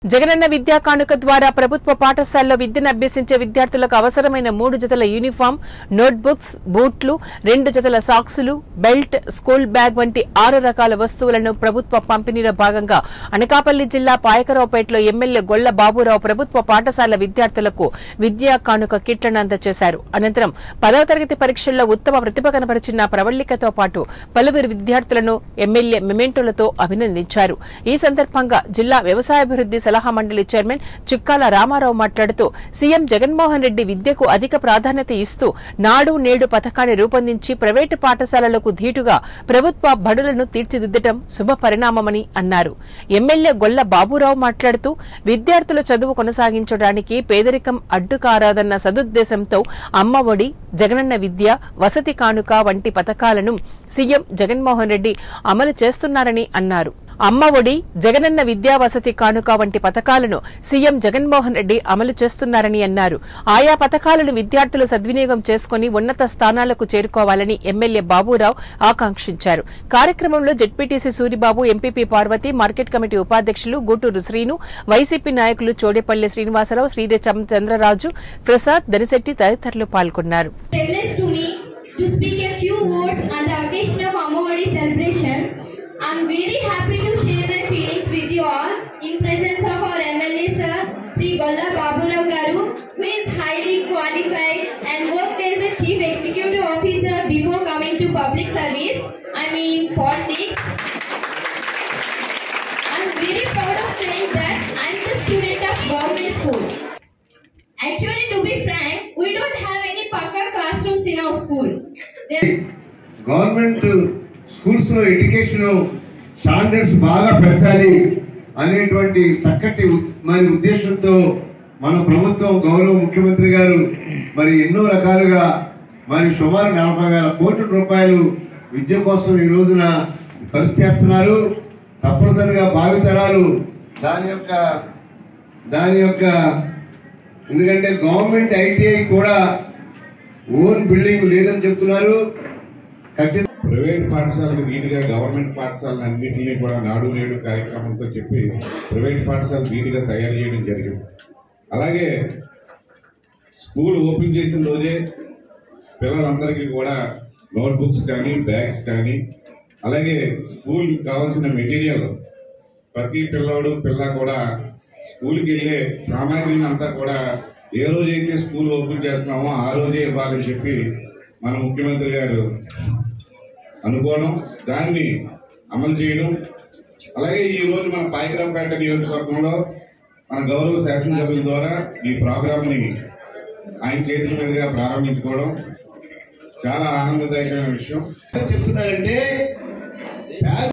జగనన్న విద్యా కానుక ద్వారా ప్రభుత్వ పాఠశాలలో విద్యను అభ్యసించే విద్యార్థులకు అవసరమైన మూడు జతల యూనిఫామ్ నోట్బుక్స్ బూట్లు రెండు జతల సాక్సులు బెల్ట్ స్కూల్ బ్యాగ్ వంటి ఆరు రకాల వస్తువులను ప్రభుత్వ పంపిణీలో భాగంగా అనకాపల్లి జిల్లా పాయకరావుపేటలో ఎమ్మెల్యే గొల్ల బాబురావు ప్రభుత్వ పాఠశాల విద్యార్థులకు విద్యా కానుక కిట్లను అందజేశారు అనంతరం పదవ తరగతి పరీక్షల్లో ఉత్తమ ప్రతిభ కనబరిచిన ప్రవళికతో పాటు పలువురు విద్యార్థులను ఎమ్మెల్యే మెమెంటోలతో అభినందించారు ఈ సందర్భంగా జిల్లా వ్యవసాయాభివృద్ది సలహా మండలి చైర్మన్ చుక్కాల రామారావు మాట్లాడుతూ సీఎం జగన్మోహన్ రెడ్డి విద్యకు అధిక ప్రాధాన్యత ఇస్తూ నాడు నేడు పథకాన్ని రూపొందించి ప్రైవేటు పాఠశాలలకు ధీటుగా ప్రభుత్వ బడులను తీర్చిదిద్దటం శుభ పరిణామమని అన్నారు ఎమ్మెల్యే గొల్ల బాబురావు మాట్లాడుతూ విద్యార్థుల చదువు కొనసాగించడానికి పేదరికం అడ్డుకారాదన్న సదుద్దేశంతో అమ్మ ఒడి జగనన్న విద్య వసతి కానుక వంటి పథకాలను సీఎం జగన్మోహన్ రెడ్డి అమలు చేస్తున్నారని అన్నారు అమ్మ ఒడి జగనన్న విద్యా వసతి కానుక వంటి పథకాలను సీఎం జగన్మోహన్ రెడ్డి అమలు చేస్తున్నారని అన్నారు ఆయా పథకాలను విద్యార్థులు సద్వినియోగం చేసుకుని ఉన్నత స్థానాలకు చేరుకోవాలని ఎమ్మెల్యే బాబురావు ఆకాంక్షించారు కార్యక్రమంలో ZPTC Suribabu MPP Parvathi market committee ఉపాధ్యక్షులు గూటూరు శ్రీను వైసీపీ నాయకులు చోడేపల్లి శ్రీనివాసరావు శ్రీదే చంద్రరాజు ప్రసాద్ దరిశెట్టి తదితరులు పాల్గొన్నారు privilege to me to speak a few words on the occasion of Amavadi celebrations. I'm very happy to share my feelings with you all in presence of our MLA sir, Sri Golla Baburao Garu, who is highly qualified and worked as a chief executive officer before coming to public service. I mean politics. I'm very proud of saying that I'm the student of government school. Actually, to be frank, we don't have any Pakka classrooms in our school. There government స్కూల్స్లో education standards బాగా పెంచాలి అనేటువంటి చక్కటి ఉ- మరి ఉద్దేశంతో మన ప్రభుత్వం గౌరవ ముఖ్యమంత్రి గారు మరి ఎన్నో రకాలుగా మరి సుమారు నలభై వేల కోట్ల రూపాయలు విద్య కోసం ఈ రోజున ఖర్చు చేస్తున్నారు తప్పనిసరిగా భావితరాలు దాని యొక్క దాని యొక్క ఎందుకంటే గవర్నమెంట్ ఐటీఐ కూడా ఓన్ బిల్డింగ్ లేదని చెప్తున్నారు ఖచ్చితంగా ప్రైవేట్ పాఠశాలకు వీలుగా గవర్నమెంట్ పాఠశాలను అన్నింటినీ కూడా నాడు నేడు కార్యక్రమంతో చెప్పి ప్రైవేట్ పాఠశాల వీలుగా తయారు చేయడం జరిగింది అలాగే స్కూల్ ఓపెన్ చేసిన రోజే పిల్లలందరికీ కూడా నోట్బుక్స్ కానీ బ్యాగ్స్ కానీ అలాగే స్కూల్ కావాల్సిన మెటీరియల్ ప్రతి పిల్లోడు పిల్ల కూడా స్కూల్కి వెళ్ళే సామాగ్రిని అంతా కూడా ఏ రోజైతే స్కూల్ ఓపెన్ చేస్తున్నామో ఆ రోజే ఇవ్వాలని చెప్పి మన ముఖ్యమంత్రి గారు అనుకోవడం దాన్ని అమలు చేయడం అలాగే ఈ రోజు మన పాయకరావుపేట నియోజకవర్గంలో మన గౌరవ శాసనసభ్యుల ద్వారా ఈ ప్రోగ్రామ్ని ఆయన చేతుల మీదుగా ప్రారంభించుకోవడం చాలా ఆనందదాయకమైన విషయం చెప్తున్నారంటే పేద